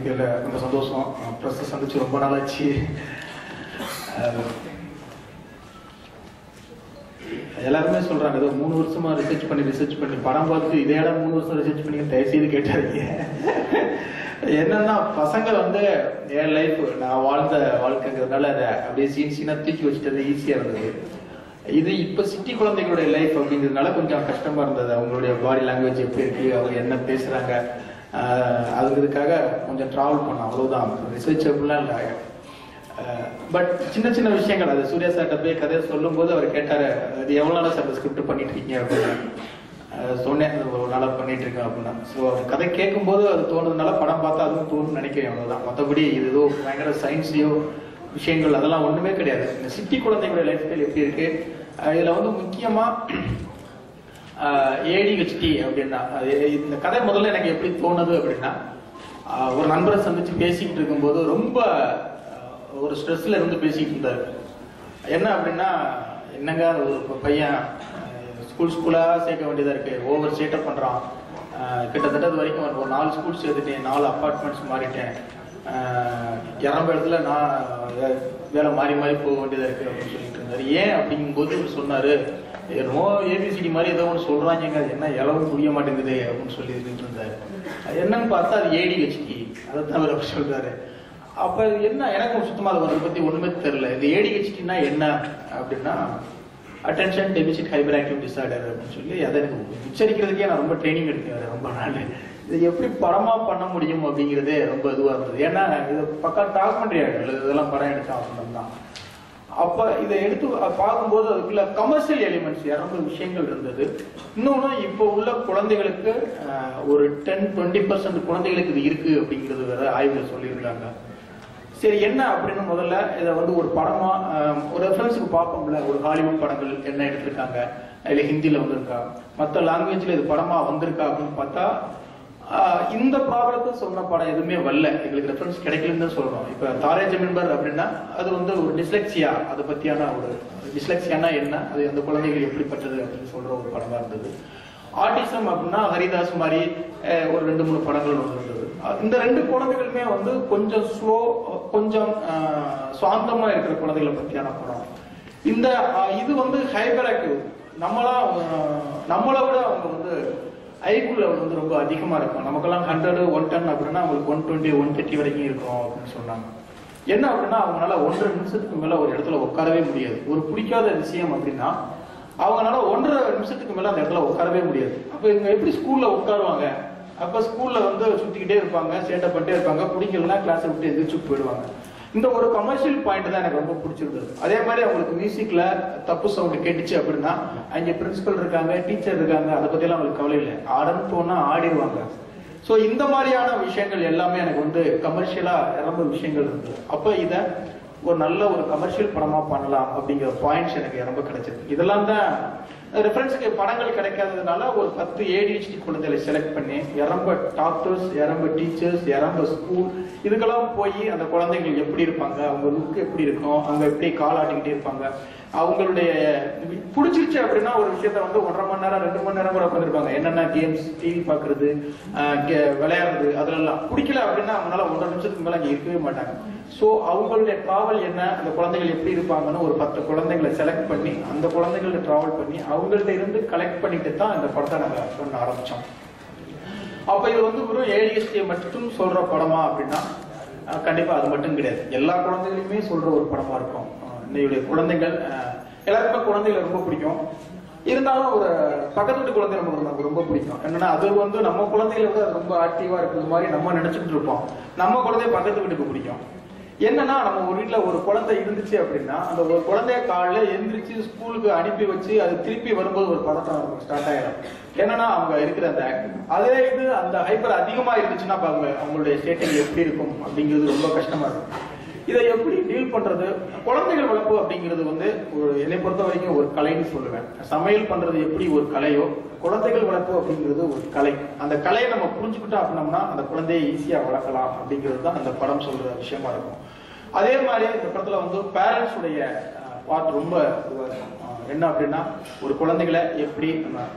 சந்திக்கிறதுல ரொம்ப சந்தோஷம் ப்ரெஸ்ஸை சந்திச்சு ரொம்ப நாளாச்சு அஹ், எல்லாருமே சொல்றாங்க ஏதோ மூணு வருஷமா ரிசர்ச் பண்ணி ரிசர்ச் பண்ணி படம் பார்த்து இதே இடம் மூணு வருஷம் ரிசர்ச் பண்ணி தயவு செய்து கேட்டாருங்க என்னன்னா பசங்க வந்து என் லைஃப் நான் வாழ்ந்த வாழ்க்கைங்கிறதுனால அதை அப்படியே சீன் சீனா தூக்கி வச்சுட்டது ஈஸியா இருந்தது இது இப்ப சிட்டி குழந்தைகளுடைய லைஃப் அப்படிங்கிறதுனால கொஞ்சம் கஷ்டமா இருந்தது அவங்களுடைய பாடி லாங்குவேஜ் எப்படி இருக்கு அவங்க என்ன பேசுறாங்க ஆஹ் அதுங்கிறதுக்காக கொஞ்சம் டிராவல் பண்ணோம் அவ்வளவுதான் ரிசர்ச் அப்படிலாம் இல்லை பட் சின்ன சின்ன விஷயங்கள் அது சூர்யா சார்ட்ட போய் கதையை சொல்லும்போது அவர் கேட்டாரு அது எவ்வளவு நாளா சார் ஸ்கிரிப்ட் பண்ணிட்டு இருக்கீங்க அப்படின்னு அஹ் சொன்னேன் அது ஒரு நாளா பண்ணிட்டு இருக்கேன் அப்படின்னா ஸோ கதை கேட்கும்போது அது தோணுதுனால படம் பார்த்தா அதுவும் தோணுன்னு நினைக்கிறேன் அவ்வளவுதான் மற்றபடி இது ஏதோ பயங்கர சயின்ஸையோ விஷயங்கள் அதெல்லாம் ஒண்ணுமே கிடையாது இந்த சிட்டி குழந்தைங்களுடைய லைஃப் ஸ்டைல் எப்படி இருக்கு அஹ் இதுல வந்து முக்கியமா ஏடிஹெச்டி அப்படின்னா அது இந்த கதை முதல்ல எனக்கு எப்படி தோணுது அப்படின்னா ஆஹ் ஒரு நண்பரை சந்திச்சு பேசிக்கிட்டு இருக்கும்போது ரொம்ப ஆஹ் ஒரு ஸ்ட்ரெஸ்ல இருந்து பேசிக்கிட்டு இருந்தாரு என்ன அப்படின்னா என்னங்க ஒரு ப- பையன் ஸ்கூல் ஸ்கூலா சேர்க்க வேண்டியதா இருக்கு ஓவர் சேட்டப் பண்றான் ஆஹ் கிட்டத்தட்ட இது வரைக்கும் ஒரு நாலு ஸ்கூல் சேர்த்துட்டேன் நாலு அப்பார்ட்மெண்ட்ஸ் மாறிட்டேன் ஆஹ் இரம்ப இடத்துல நான் வே- வேலை மாறி மாறி போக வேண்டியதா இருக்கு அப்படின்னு சொல்லிட்டு இருந்தாரு ஏன் அப்படிங்கும்போது இவர் சொன்னாரு என்னமோ ஏபிசிடி மாதிரி ஏதோ ஒன்று சொல்றாங்க அது என்ன எளவும் புரிய மாட்டேங்குது அப்படின்னு சொல்லி இருந்துட்டு இருந்தாரு அது என்னன்னு பார்த்தா அது ஏடிஹெச்டி அதை தான் அவர் அப்படி சொல்றாரு அப்ப இது என்ன எனக்கு சுத்தமா அதை அதை பத்தி ஒண்ணுமே தெரியல இந்த ஏடிஹெச்டினா என்ன அப்படின்னா attention deficit hyperactive disorder அப்படின்னு சொல்லி அதை எனக்கு உச்சரிக்கிறதுக்கே நான் ரொம்ப ட்ரைனிங் எடுத்தேன் ரொம்ப நாள் இது எப்படி படமா பண்ண முடியும் அப்படிங்கிறதே ரொம்ப இதுவா இருந்தது ஏன்னா இது பக்கா டாக்குமெண்ட்ரி ஆகிடும் இதெல்லாம் படம் எடுத்தோம் அப்படின்னு தான் அப்ப இதை எடுத்து பார்க்கும்போது அதுக்குள்ள கமர்ஷியல் எலிமெண்ட்ஸ் இரண்டு விஷயங்கள் இருந்தது இன்னொன்னு இப்போ உள்ள குழந்தைகளுக்கு அஹ், ஒரு டென் டுவெண்ட்டி பர்சன்ட் குழந்தைகளுக்கு இது இருக்கு அப்படிங்கிறது வேற ஆய்வுல சொல்லியிருக்காங்க சரி என்ன அப்படின்னு முதல்ல இதை வந்து ஒரு படமா அஹ், ஒரு ரெஃபரன்ஸுக்கு பார்ப்போம்ல ஒரு ஹாலிவுட் படங்கள் என்ன எடுத்திருக்காங்க இல்ல ஹிந்தில வந்திருக்கா மற்ற லாங்குவேஜ்ல இது படமா வந்திருக்கா அப்படின்னு பார்த்தா ஆஹ், இந்த ப்ராப்ளத்தை சொன்ன படம் எதுவுமே வரல எங்களுக்கு ரெஃபரன்ஸ் கிடைக்கலன்னு தான் சொல்றோம் இப்ப தாரே ஜமீன்பர் அப்படின்னா அது வந்து ஒரு டிஸ்லெக்சியா அதை பத்தியான ஒரு டிஸ்லெக்சியானா என்ன அது அந்த குழந்தைகள் எப்படிப்பட்டது அப்படின்னு சொல்ற ஒரு படமா இருந்தது ஆட்டிசம் அப்படின்னா ஹரிதாஸ் மாதிரி அஹ், ஒரு ரெண்டு மூணு படங்கள் வந்திருந்தது அஹ் இந்த ரெண்டு குழந்தைகளுமே வந்து கொஞ்சம் ஸ்லோ கொஞ்சம் அஹ், சுவாந்தமா இருக்கிற குழந்தைகளை பத்தியான படம் இந்த அஹ், இது வந்து ஹைப்பர் ஆக்டிவ் நம்மளா அஹ், நம்மளை விட அவங்க வந்து ஐக்குள் லெவல் வந்து ரொம்ப அதிகமா இருக்கும் நமக்கெல்லாம் ஹண்ட்ரட் ஒன் டென் அப்படின்னா அவங்களுக்கு ஒன் டுவெண்ட்டி ஒன் தேர்ட்டி வரைக்கும் இருக்கும் அப்படின்னு சொன்னாங்க என்ன அப்படின்னா அவங்களால ஒன்றரை நிமிஷத்துக்கு மேல ஒரு இடத்துல உட்காரவே முடியாது ஒரு பிடிக்காத விஷயம் அப்படின்னா அவங்களால ஒன்றரை நிமிஷத்துக்கு மேல அந்த இடத்துல உட்காரவே முடியாது அப்ப இவங்க எப்படி ஸ்கூல்ல உட்காருவாங்க அப்ப ஸ்கூல்ல வந்து சுத்திக்கிட்டே இருப்பாங்க சேட்டை பண்ணிட்டே இருப்பாங்க பிடிக்கலன்னா கிளாஸ் விட்டு எந்திரிச்சு போயிடுவாங்க இந்த ஒரு கமர்ஷியல் பாயிண்ட் தான் எனக்கு ரொம்ப பிடிச்சிருந்தது அதே மாதிரி அவங்களுக்கு மியூசிக்ல தப்பு சவுண்ட் கேட்டுச்சு அப்படின்னா அங்க பிரின்சிபல் இருக்காங்க டீச்சர் இருக்காங்க அதை பத்தி எல்லாம் அவங்களுக்கு கவலை இல்லை ஆடன்னு போனா ஆடிடுவாங்க சோ இந்த மாதிரியான விஷயங்கள் எல்லாமே எனக்கு வந்து கமர்ஷியலா ரொம்ப விஷயங்கள் இருந்தது அப்ப இத ஒரு நல்ல ஒரு கமர்ஷியல் படமா பண்ணலாம் அப்படிங்கிற பாயிண்ட்ஸ் எனக்கு ரொம்ப கிடைச்சது இதெல்லாம் தான் ரெஃபரன்ஸுக்கு படங்கள் கிடைக்காததுனால ஒரு பத்து ஏடிஹெச்டி குழந்தைகளை செலக்ட் பண்ணி இரம்ப டாக்டர்ஸ் இரம்ப டீச்சர்ஸ் இரம்ப ஸ்கூல் இதுக்கெல்லாம் போய் அந்த குழந்தைகள் எப்படி இருப்பாங்க அவங்க லுக் எப்படி இருக்கும் அவங்க எப்படி கால் ஆட்டிக்கிட்டே இருப்பாங்க அவங்களுடைய பிடிச்சிருச்சு அப்படின்னா ஒரு விஷயத்த வந்து ஒன்றரை மணி நேரம் ரெண்டு மணி நேரம் கூட உட்காந்துருப்பாங்க என்னென்ன கேம்ஸ் டிவி பாக்குறது ஆஹ் கே- விளையாடுறது அதெல்லாம் பிடிக்கல அப்படின்னா அவங்களால ஒன்றரை நிமிஷத்துக்கு மேல அங்க இருக்கவே மாட்டாங்க சோ அவங்களுடைய டிராவல் என்ன அந்த குழந்தைகள் எப்படி இருப்பாங்கன்னு ஒரு பத்து குழந்தைகளை செலக்ட் பண்ணி அந்த குழந்தைகளை டிராவல் பண்ணி அவங்கள்ட்ட இருந்து கலெக்ட் பண்ணிட்டு தான் இந்த படத்தை நாங்க பண்ண ஆரம்பிச்சோம் அப்ப இது வந்து வெறும் ஏடிஎஸ்டியை மட்டும் சொல்ற படமா அப்படின்னா அஹ், கண்டிப்பா அது மட்டும் கிடையாது எல்லா குழந்தைகளுமே சொல்ற ஒரு படமா இருக்கும் அஹ், இன்னையுடைய குழந்தைகள் அஹ், எல்லாருக்குமே குழந்தைகளை ரொம்ப பிடிக்கும் இருந்தாலும் ஒரு பக்கத்து வீட்டு குழந்தை நமக்கு நமக்கு ரொம்ப பிடிக்கும் என்னன்னா அது வந்து நம்ம குழந்தைகளை வந்து அது ரொம்ப ஆக்டிவா இருக்கிறது மாதிரி நம்ம நினைச்சுட்டு இருப்போம் நம்ம குழந்தைய பக்கத்து வீட்டுக்கு பிடிக்கும் என்னன்னா நம்ம ஒரு வீட்ல ஒரு குழந்தை இருந்துச்சு அப்படின்னா அந்த ஒரு குழந்தைய காலைல எந்திரிச்சு ஸ்கூலுக்கு அனுப்பி வச்சு அது திருப்பி வரும்போது ஒரு பதட்டம் நமக்கு ஸ்டார்ட் ஆயிடும் என்னன்னா அவங்க இருக்கிற அந்த ஆக்டிவ் அதே இது அந்த ஹைப்பர் அதிகமா இருந்துச்சுன்னா அப்ப அவங்க அவங்களுடைய ஸ்டேட்டிங் எப்படி இருக்கும் அப்படிங்கிறது ரொம்ப கஷ்டமா இருக்கும் இதை எப்படி டீல் பண்றது குழந்தைகள் வளர்ப்பு அப்படிங்கிறது வந்து ஒரு என்னை பொறுத்த வரைக்கும் ஒரு கலைன்னு சொல்லுவேன் சமையல் பண்றது எப்படி ஒரு கலையோ குழந்தைகள் வளர்ப்பு அப்படிங்கிறது ஒரு கலை அந்த கலையை நம்ம புரிஞ்சுக்கிட்டோம் அப்படின்னம்னா அந்த குழந்தையை ஈஸியா வளர்க்கலாம் அப்படிங்கிறது தான் அந்த படம் சொல்ற விஷயமா இருக்கும் அதே மாதிரி இந்த படத்துல வந்து பேரண்ட்ஸ் உடைய பார்ட் ரொம்ப இதுவா இருக்கும் அஹ் என்ன அப்படின்னா ஒரு குழந்தைகளை எப்படி நம்ம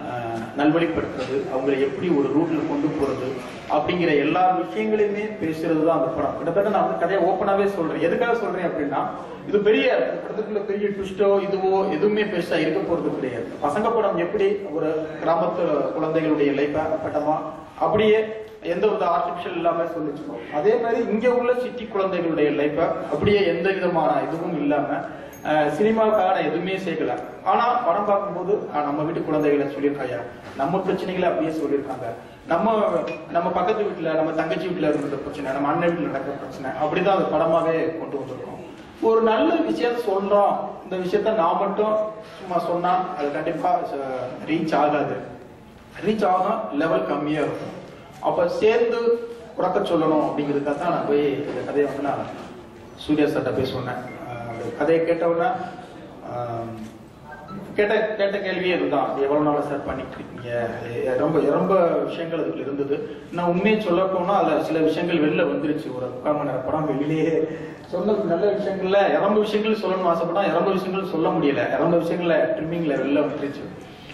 அஹ், நல்வழிப்படுத்துறது அவங்களை எப்படி ஒரு ரூட்ல கொண்டு போறது அப்படிங்கிற எல்லா விஷயங்களையுமே பேசுறது தான் அந்த படம் கிட்டத்தட்ட நான் வந்து கதையை ஓப்பனாவே சொல்றேன் எதுக்காக சொல்றேன் அப்படின்னா இது பெரிய இந்த படத்துக்குள்ள பெரிய ட்விஸ்டோ இதுவோ எதுவுமே பெருசா இருக்க போறது கிடையாது பசங்க படம் எப்படி ஒரு கிராமத்து குழந்தைகளுடைய லைஃபை அப்பட்டமா அப்படியே எந்த வித ஆர்டிபிஷியல் இல்லாம சொல்லிச்சுக்கோ அதே மாதிரி இங்க உள்ள சிட்டி குழந்தைகளுடைய லைஃபை அப்படியே எந்த விதமான இதுவும் இல்லாம அஹ், சினிமாவுக்காக நான் எதுவுமே சேர்க்கல ஆனா படம் பார்க்கும்போது அஹ், நம்ம வீட்டு குழந்தைகளை சொல்லியிருக்காங்க நம்ம பிரச்சனைகளை அப்படியே சொல்லியிருக்காங்க நம்ம நம்ம பக்கத்து வீட்டுல நம்ம தங்கச்சி வீட்டுல இருந்த பிரச்சனை நம்ம அண்ணன் வீட்டுல நடக்கிற பிரச்சனை அப்படிதான் அந்த படமாவே கொண்டு வந்திருக்கோம் ஒரு நல்ல விஷயத்த சொல்றோம் இந்த விஷயத்த நான் மட்டும் சும்மா சொன்னா அது கண்டிப்பா ரீச் ஆகாது ரீச் ஆகும் லெவல் கம்மியா இருக்கும் அப்ப சேர்ந்து உறக்க சொல்லணும் அப்படிங்கிறதுக்காக தான் நான் போய் இந்த கதையை வந்து நான் சூர்யா சார்ட்ட போய் சொன்னேன் ஆஹ் அந்த கதையை கேட்டவுடனே ஆஹ் கேட்ட கேட்ட கேள்வியே இதுதான் எவ்வளவு நாள் சார் பண்ணிட்டு இருக்கீங்க எ- ரொம்ப ரொம்ப விஷயங்கள் அதுல இருந்தது நான் உண்மையை சொல்ல போனா அதுல சில விஷயங்கள் வெளில வந்துருச்சு ஒரு முக்கால் மணி நேரம் படம் வெளியிலேயே சொன்ன நல்ல விஷயங்கள்ல இறந்த விஷயங்கள் சொல்லணும்னு ஆசைப்பட்டா இறந்த விஷயங்கள் சொல்ல முடியல இறந்த விஷயங்கள்ல ட்ரிம்மிங்ல வெளில வந்துருச்சு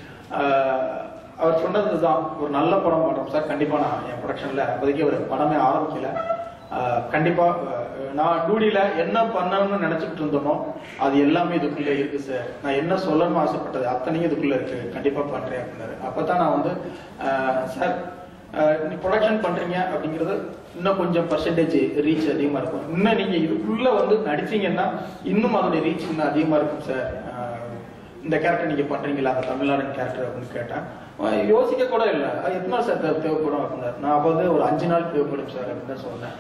ஆஹ் அவர் சொன்னது தான் ஒரு நல்ல படம் பண்றோம் சார் கண்டிப்பா நான் என் ப்ரொடக்ஷன்ல அப்போதைக்கு அவர் படமே ஆரம்பிக்கல ஆஹ் கண்டிப்பா ஆஹ் நான் டூடியில என்ன பண்ணணும்னு நினைச்சிட்டு இருந்தோமோ அது எல்லாமே இதுக்குள்ள இருக்கு சார் நான் என்ன சொல்லணும்னு ஆசைப்பட்டது அத்தனையும் இதுக்குள்ள இருக்கு கண்டிப்பா பண்றேன் அப்படின்னாரு அப்பதான் நான் வந்து ஆஹ் சார் ஆஹ் நீ ப்ரொடக்ஷன் பண்றீங்க அப்படிங்கிறது இன்னும் கொஞ்சம் பர்சன்டேஜ் ரீச் அதிகமா இருக்கும் இன்னும் நீங்க இதுக்குள்ள வந்து நடிச்சீங்கன்னா இன்னும் அதோட ரீச் இன்னும் அதிகமா இருக்கும் சார் ஆஹ் இந்த கேரக்டர் நீங்க பண்றீங்களா அந்த தமிழ்நாடு கேரக்டர் அப்படின்னு கேட்டேன் அஹ் யோசிக்க கூட இல்லை அது எத்தனை நாள் சார் தேவை- தேவைப்படும் அப்படின்னாரு நான் அப்போ வந்து ஒரு அஞ்சு நாள் தேவைப்படும் சார் அப்படின்னு தான் சொன்னேன்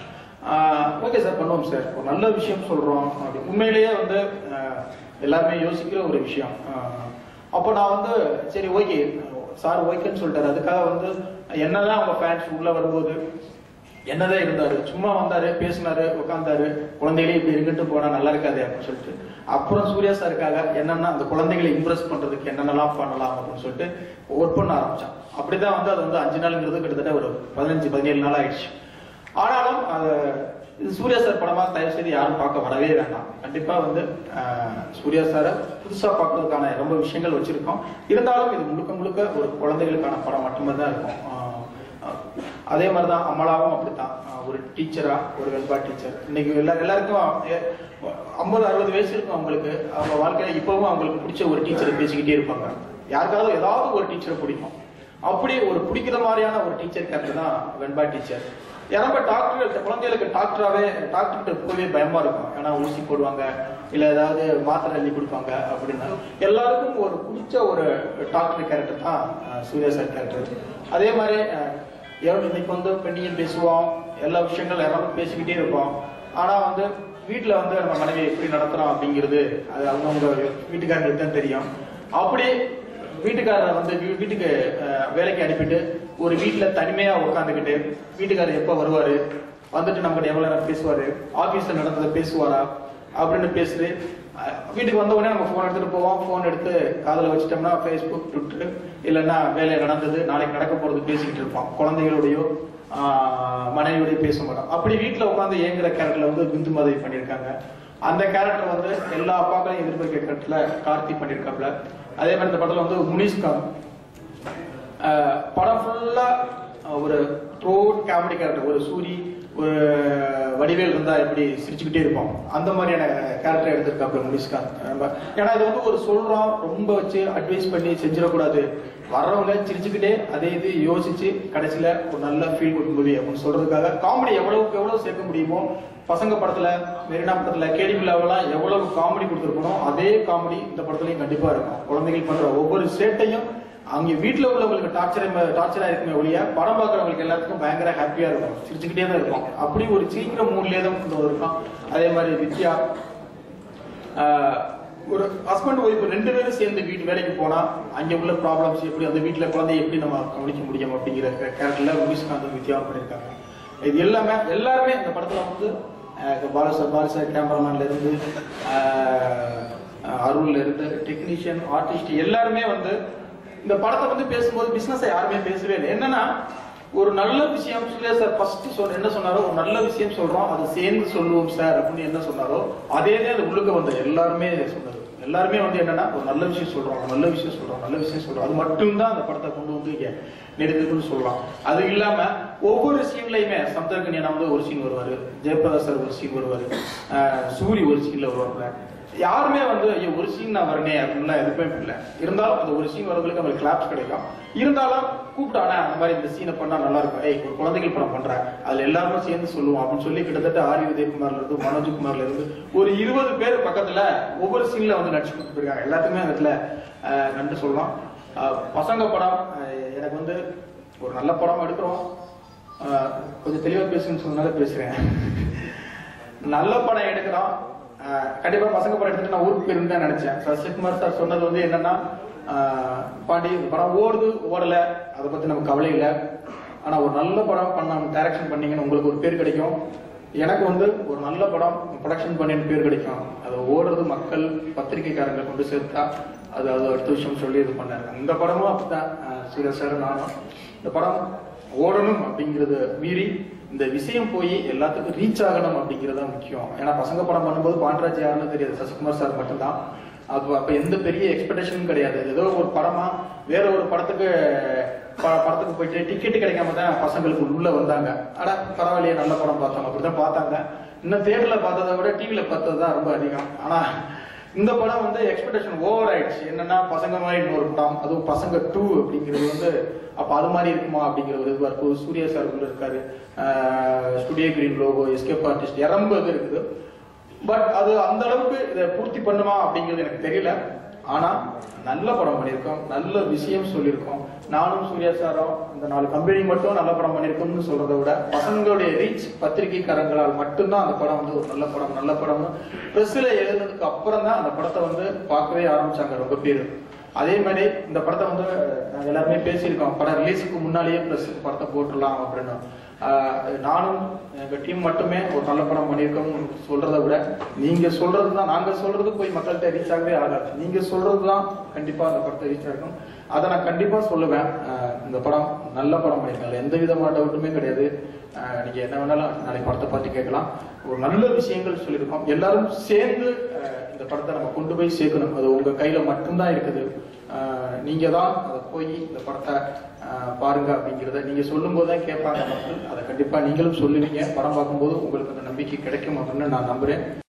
ஓகே சார் பண்ணுவோம் சார் ஒரு நல்ல விஷயம் சொல்றோம் அப்படி உண்மையிலேயே வந்து அஹ், எல்லாருமே யோசிக்கிற ஒரு விஷயம் அஹ், அப்போ நான் வந்து சரி ஓகே சார் ஓகேன்னு சொல்லிட்டாரு அதுக்காக வந்து என்னதான் அவங்க ஃபேன்ஸ் உள்ள வரும்போது என்னதான் இருந்தாரு சும்மா வந்தாரு பேசினாரு உட்கார்ந்தாரு குழந்தைகளே இப்படி இருந்துட்டு போனா நல்லா இருக்காது அப்படின்னு சொல்லிட்டு அப்புறம் சூர்யா சாருக்காக என்னென்ன அந்த குழந்தைகளை இம்ப்ரெஸ் பண்றதுக்கு என்னென்னலாம் பண்ணலாம் அப்படின்னு சொல்லிட்டு ஒர்க் பண்ண ஆரம்பிச்சான் அப்படிதான் வந்து அது வந்து அஞ்சு நாளுங்கிறது கிட்டத்தட்ட ஒரு பதினஞ்சு பதினேழு நாள் ஆயிடுச்சு ஆனாலும் அது இது சூர்யா சார் படமா தயவு செய்து யாரும் பார்க்க வரவே வேண்டாம் கண்டிப்பா வந்து ஆஹ், சூர்யா சாரை புதுசா பார்க்கறதுக்கான ரொம்ப விஷயங்கள் வச்சிருக்கோம் இருந்தாலும் இது முழுக்க முழுக்க ஒரு குழந்தைகளுக்கான படம் மட்டுமே தான் இருக்கும் ஆஹ், ஆஹ், அதே மாதிரிதான் அமலாவும் அப்படித்தான் ஆஹ், ஒரு டீச்சரா ஒரு வெல்பா டீச்சர் இன்னைக்கு எல்லா எல்லாருக்கும் ஐம்பது அறுபது வயசு இருக்கும் அவங்களுக்கு அவங்க வாழ்க்கையில இப்பவும் அவங்களுக்கு பிடிச்ச ஒரு டீச்சரை பேசிக்கிட்டே இருப்பாங்க யாருக்காவது ஏதாவது ஒரு டீச்சரை பிடிக்கும் அப்படி ஒரு பிடிக்கிற மாதிரியான ஒரு டீச்சர் கேரக்டர் தான் வெண்பா டீச்சர் ரொம்ப டாக்டர் குழந்தைகளுக்கு டாக்டராகவே டாக்டர்கிட்ட போகவே பயமா இருக்கும் ஏன்னா ஊசி போடுவாங்க இல்ல ஏதாவது மாத்திரை எழுதி கொடுப்பாங்க அப்படின்னா எல்லாருக்கும் ஒரு பிடிச்ச ஒரு டாக்டர் கேரக்டர் தான் அஹ், சூர்யா சார் கேரக்டர் அதே மாதிரி அஹ், எவ்வளவு இன்னைக்கு வந்து பெண்ணியம் பேசுவோம் எல்லா விஷயங்கள் எல்லாரும் பேசிக்கிட்டே இருப்போம் ஆனா வந்து வீட்டுல வந்து நம்ம மனைவி எப்படி நடத்துறோம் அப்படிங்கிறது அது அவங்கவுங்க வீட்டுக்காரங்களுக்கு தான் தெரியும் அப்படி வீட்டுக்காரரை வந்து வீ- வீட்டுக்கு அஹ், வேலைக்கு அனுப்பிட்டு ஒரு வீட்டுல தனிமையா உட்காந்துக்கிட்டு வீட்டுக்காரர் எப்ப வருவாரு வந்துட்டு நம்ம எவ்வளவு நேரம் பேசுவாரு ஆபீஸ்ல நடந்ததை பேசுவாரா அப்படின்னு பேசுது அஹ், வீட்டுக்கு வந்த உடனே நம்ம போன் எடுத்துட்டு போவோம் போன் எடுத்து காதுல வச்சிட்டோம்னா ஃபேஸ்புக் ட்விட்டர் இல்லைன்னா வேலை நடந்தது நாளைக்கு நடக்க போறது பேசிக்கிட்டு இருப்போம் குழந்தைகளோடயோ ஆஹ், மனைவியோடய பேச மாட்டோம் அப்படி வீட்டுல உட்காந்து ஏங்குற கேரக்டர்ல வந்து பிந்து மதவி பண்ணியிருக்காங்க அந்த கேரக்டர் வந்து எல்லா அப்பாக்களையும் எதிர்பார்க்கிற கேரக்டர்ல கார்த்தி பண்ணியிருக்காப்ல அதே மாதிரி இந்த படத்துல வந்து முனிஷ்காந்த் அஹ் படம் ஃபுல்லா ஒரு த்ரோ காமெடி கேரக்டர் ஒரு சூரி ஒரு வடிவேல் இருந்தா எப்படி சிரிச்சுக்கிட்டே இருப்போம் அந்த மாதிரியான கேரக்டர் எடுத்திருக்காப்ல முனிஷ்காந்த் நம்ம ஏன்னா இது வந்து ஒரு சொல்றோம் ரொம்ப வச்சு அட்வைஸ் பண்ணி செஞ்சிடக்கூடாது வர்றவங்க சிரிச்சுக்கிட்டே அதே இது யோசிச்சு கடைசியில ஒரு நல்ல ஃபீல் குட் மூவி அப்படின்னு சொல்றதுக்காக காமெடி எவ்வளவுக்கு எவ்வளவு சேர்க்க முடியுமோ பசங்க படத்துல மெரினா படத்துல கேடி பிள்ளாவெல்லாம் எவ்வளவு காமெடி கொடுத்துருக்கணும் அதே காமெடி இந்த படத்துலயும் கண்டிப்பா இருக்கும் குழந்தைகள் பண்ற ஒவ்வொரு சேட்டையும் அங்க வீட்டுல உள்ளவங்களுக்கு டார்ச்சர் டார்ச்சரா இருக்குமே ஒழிய படம் பார்க்கறவங்களுக்கு எல்லாத்துக்கும் பயங்கர ஹாப்பியா இருக்கும் சிரிச்சுக்கிட்டே தான் இருக்கும் அப்படி ஒரு சீக்கிரம் மூட்லயே தான் கொண்டு இருக்கும் அதே மாதிரி வித்யா ஆஹ், ஒரு ஹஸ்பண்ட் ஒய்ஃப் ரெண்டு பேரும் சேர்ந்து வீட்டு வேலைக்கு போனா அங்க உள்ள ப்ராப்ளம்ஸ் எப்படி அந்த வீட்டுல குழந்தைய எப்படி நம்ம கவனிக்க முடியும் அப்படிங்கிற கேரக்டர்ல முனிஷ்காந்த் வித்யாவும் பண்ணியிருக்காங்க இது எல்லாமே எல்லாருமே இந்த படத்துல வந்து அஹ், பாலச பாலச கேமராமேன்ல இருந்து ஆஹ், அருள்ல இருந்து டெக்னீஷியன் ஆர்டிஸ்ட் எல்லாருமே வந்து இந்த படத்தை வந்து பேசும்போது பிசினஸ் யாருமே பேசவே இல்லை என்னன்னா ஒரு நல்ல விஷயம் சூர்யா சார் ஃபர்ஸ்ட் சொல் என்ன சொன்னாரோ ஒரு நல்ல விஷயம் சொல்றோம் அதை சேர்ந்து சொல்லுவோம் சார் அப்படின்னு என்ன சொன்னாரோ அதே அது உள்ளுக்க வந்த எல்லாருமே சொன்னது எல்லாருமே வந்து என்னன்னா ஒரு நல்ல விஷயம் சொல்றோம் நல்ல விஷயம் சொல்றோம் நல்ல விஷயம் சொல்றோம் அது மட்டும்தான் அந்த படத்தை கொண்டு வந்து இங்க நிறுத்துக்குன்னு சொல்லலாம் அது இல்லாம ஒவ்வொரு சீன்லயுமே சமுத்திரக்கன்யா வந்து ஒரு சீன் வருவாரு ஜெயபிரதா சார் ஒரு சீன் வருவாரு அஹ் சூரி ஒரு சீன்ல வருவாங்க யாருமே வந்து ஐயோ ஒரு சீன் நான் வரனே அப்படின்லாம் எதுவுமே இல்லை இருந்தாலும் அந்த ஒரு சீன் வரவங்களுக்கு நம்மளுக்கு கிளாப்ஸ் கிடைக்கும் இருந்தாலும் கூப்பிட்டானே அந்த மாதிரி இந்த சீனை பண்ணா நல்லா இருக்கும் ஏய் ஒரு குழந்தைகள் படம் பண்றேன் அதுல எல்லாருமே சேர்ந்து சொல்லுவோம் அப்படின்னு சொல்லி கிட்டத்தட்ட ஆரி உதயகுமார்ல இருந்து மனோஜ் குமார்ல இருந்து ஒரு இருபது பேர் பக்கத்துல ஒவ்வொரு சீன்ல வந்து நடிச்சு கொடுத்துருக்காங்க எல்லாத்துக்குமே அந்த இடத்துல அஹ், நன்றி சொல்லலாம் அஹ், பசங்க படம் அஹ், எனக்கு வந்து ஒரு நல்ல படம் எடுக்கிறோம் அஹ், கொஞ்சம் தெளிவா பேசுன்னு சொன்னால பேசுறேன் நல்ல படம் எடுக்கிறோம் ஆஹ் கண்டிப்பா பசங்க படம் எடுத்துட்டு நான் ஊருக்கு போயிருந்து தான் நினைச்சேன் சசிகுமார் சார் சொன்னது வந்து என்னன்னா ஆஹ் பாண்டி இந்த படம் ஓடுது ஓடல அதை பத்தி நமக்கு கவலை இல்லை ஆனா ஒரு நல்ல படம் பண்ண டைரக்ஷன் பண்ணீங்கன்னு உங்களுக்கு ஒரு பேர் கிடைக்கும் எனக்கு வந்து ஒரு நல்ல படம் ப்ரொடக்ஷன் பண்ணின்னு பேர் கிடைக்கும் அது ஓடுறது மக்கள் பத்திரிகைக்காரங்களை கொண்டு சேர்த்தா அது அது அடுத்த விஷயம் சொல்லி இது பண்ணாரு இந்த படமும் அப்படிதான் சீரியஸ் சார் நானும் இந்த படம் ஓடணும் அப்படிங்கறத மீறி இந்த விஷயம் போய் எல்லாத்துக்கும் ரீச் ஆகணும் அப்படிங்கிறது தான் முக்கியம் ஏன்னா பசங்க படம் பண்ணும்போது பாண்டராஜ் யாருன்னு தெரியாது சசிகுமார் சார் மட்டும்தான் அது அப்ப எந்த பெரிய எக்ஸ்பெக்டேஷனும் கிடையாது ஏதோ ஒரு படமா வேற ஒரு படத்துக்கு ப- படத்துக்கு போயிட்டு டிக்கெட் கிடைக்காம தான் பசங்களுக்கு உள்ள வந்தாங்க ஆனா பரவாயில்லையே நல்ல படம் பார்த்தோம் அப்படிதான் பார்த்தாங்க இன்னும் தேட்டர்ல பார்த்ததை விட டிவில பார்த்தது தான் ரொம்ப அதிகம் ஆனா இந்த படம் வந்து எக்ஸ்பெக்டேஷன் ஓவர் ஆயிடுச்சு என்னன்னா பசங்க மாதிரி இன்னொரு படம் அதுவும் பசங்க டூ அப்படிங்கிறது வந்து அப்ப அது மாதிரி இருக்குமா அப்படிங்கிற ஒரு இதுவா இருக்கும் சூர்யா சார் உள்ள இருக்காரு studio green logo escape artist எரம்பது இருக்குது பட் அது அந்த அளவுக்கு இதை பூர்த்தி பண்ணுமா அப்படிங்கிறது எனக்கு தெரியல ஆனா நல்ல படம் பண்ணியிருக்கோம் நல்ல விஷயம் சொல்லியிருக்கோம் நானும் சூர்யா சாரும் இந்த நாலு கம்பெனி மட்டும் நல்ல படம் பண்ணியிருக்கோம்னு சொல்றதை விட பசங்களுடைய ரீச் பத்திரிகைக்காரங்களால் மட்டும்தான் அந்த படம் வந்து ஒரு நல்ல படம் நல்ல படம்னு பிரஸ்ல எழுதுனதுக்கு அப்புறம் தான் அந்த படத்தை வந்து பார்க்கவே ஆரம்பிச்சாங்க ரொம்ப பேர் அதே மாதிரி இந்த படத்தை வந்து நாங்க எல்லாருமே பேசியிருக்கோம் படம் ரிலீஸுக்கு முன்னாலேயே ப்ளஸ் படத்தை போட்டுடலாம் அப்படின்னு ஆஹ் நானும் எங்க டீம் மட்டுமே ஒரு நல்ல படம் பண்ணியிருக்கோம் சொல்றதை விட நீங்க சொல்றது தான் நாங்க சொல்றது போய் மக்கள்கிட்ட ரீச் ஆகவே ஆகாது நீங்க சொல்றது தான் கண்டிப்பா அந்த படத்தை ரீச் ஆகும் அதை நான் கண்டிப்பா சொல்லுவேன் ஆஹ் இந்த படம் நல்ல படம் பண்ணியிருக்காங்க எந்த விதமான டவுட்டுமே கிடையாது ஆஹ் நீங்க என்ன வேணாலும் நாளைக்கு படத்தை பார்த்து கேட்கலாம் ஒரு நல்ல விஷயங்கள் சொல்லியிருக்கோம் எல்லாரும் சேர்ந்து ஆஹ் இந்த படத்தை நம்ம கொண்டு போய் சேர்க்கணும் அது உங்க கையில மட்டும்தான் இருக்குது ஆஹ் நீங்க தான் அதை போய் இந்த படத்தை ஆஹ் பாருங்க அப்படிங்கிறத நீங்க சொல்லும் போது தான் கேட்பாங்க மக்கள் அதை கண்டிப்பா நீங்களும் சொல்லுவீங்க படம் பார்க்கும்போது உங்களுக்கு அந்த நம்பிக்கை கிடைக்கும் அப்படின்னு நான் நம்புறேன்